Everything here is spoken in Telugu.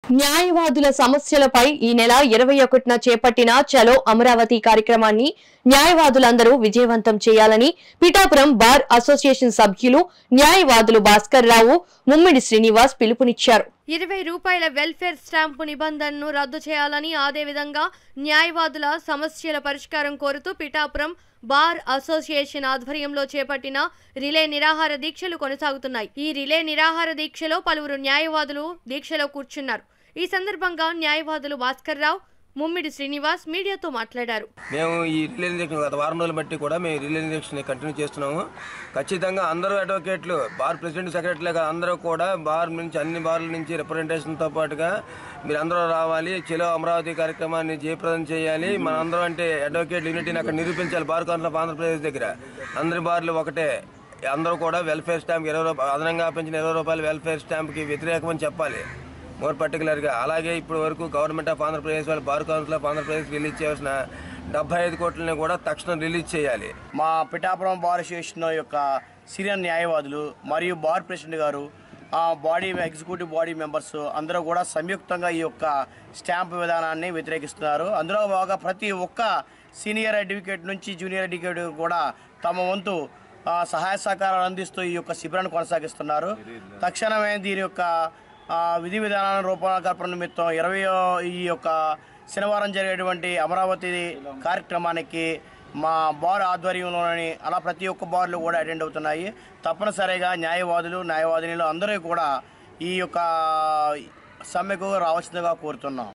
న్యాయవాదుల సమస్యలపై ఈ నెల ఇరవై ఒకటిన చేపట్టిన చలో అమరావతి కార్యక్రమాన్ని న్యాయవాదులందరూ విజయవంతం చేయాలని పిఠాపురం బార్ అసోసియేషన్ సభ్యులు న్యాయవాదులు భాస్కర్ రావు ముమ్మిడి శ్రీనివాస్ పిలుపునిచ్చారు ఇరవై రూపాయల వెల్ఫేర్ స్టాంపు నిబంధనను రద్దు చేయాలని అదేవిధంగా న్యాయవాదుల సమస్యల పరిష్కారం కోరుతూ పిఠాపురం బార్ అసోసియేషన్ ఆధ్వర్యంలో చేపట్టిన రిలే నిరాహార దీక్షలు కొనసాగుతున్నాయి ఈ రిలే నిరాహార దీక్షలో పలువురు న్యాయవాదులు దీక్షలో కూర్చున్నారు ఈ సందర్భంగా న్యాయవాదులు భాస్కర్ రావు ముమ్మిడి శ్రీనివాస్ మీడియాతో మాట్లాడారు మేము ఈ రిలే ఇంజక్షన్ గత వారం రోజులు బట్టి కూడా మేము రిలే ఇంజక్షన్ కంటిన్యూ చేస్తున్నాము ఖచ్చితంగా అందరూ అడ్వకేట్లు బార్ ప్రెసిడెంట్ సెక్రటరీలు కాదు అందరూ కూడా బార్ నుంచి అన్ని బార్ల నుంచి రిప్రజెంటేషన్తో పాటుగా మీరు అందరూ రావాలి చెలో అమరావతి కార్యక్రమాన్ని జయప్రదం చేయాలి మన అందరం అంటే అడ్వకేట్ యూనిటీని అక్కడ నిరూపించాలి బార్ కౌన్సిల్ ఆఫ్ ఆంధ్రప్రదేశ్ దగ్గర అందరి బార్లు ఒకటే అందరూ కూడా వెల్ఫేర్ స్టాంప్ ఇరవై రూపాయలు అదనంగా పెంచిన ఇరవై రూపాయల వెల్ఫేర్ స్టాంప్కి వ్యతిరేకమని చెప్పాలి మోర్ పర్టికులర్గా అలాగే ఇప్పుడు వరకు గవర్నమెంట్ ఆఫ్ ఆంధ్రప్రదేశ్ వాళ్ళు bar council of Andhra Pradesh release చేయాల్సిన డెబ్బై ఐదు కోట్లని కూడా తక్షణం రిలీజ్ చేయాలి మా పిఠాపురం బార్ అసోసియేషన్ యొక్క సీనియర్ న్యాయవాదులు మరియు బార్ ప్రెసిడెంట్ గారు ఆ బాడీ ఎగ్జిక్యూటివ్ బాడీ మెంబర్స్ అందరూ కూడా సంయుక్తంగా ఈ యొక్క స్టాంప్ విధానాన్ని వ్యతిరేకిస్తున్నారు అందులో బాగా ప్రతి ఒక్క సీనియర్ అడ్వకేట్ నుంచి జూనియర్ అడ్వకేట్ కూడా తమ వంతు ఆ, సహాయ సహకారాలు అందిస్తూ ఈ యొక్క శిబిరాన్ని కొనసాగిస్తున్నారు తక్షణమే దీని యొక్క ఆ, విధి విధానాల రూపకల్పన నిమిత్తం ఇరవై ఈ యొక్క శనివారం జరిగేటువంటి అమరావతి కార్యక్రమానికి మా బార్ ఆధ్వర్యంలోని అలా ప్రతి ఒక్క బార్లు కూడా అటెండ్ అవుతున్నాయి తప్పనిసరిగా న్యాయవాదులు న్యాయవాదినులు అందరూ కూడా ఈ యొక్క సమ్మెకు రావాల్సిందిగా కోరుతున్నాం